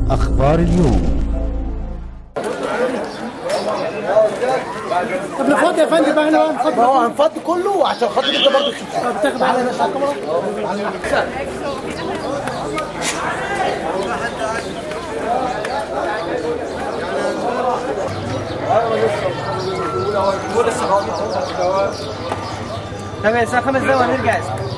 أخبار اليوم طب نفضي يا فندم بقى احنا نفضي ما هو هنفضي كله عشان خاطر انت برضه تشوف طب تاخد على باشا على الكاميرا تمام الساعة خمس دقايق وهنرجع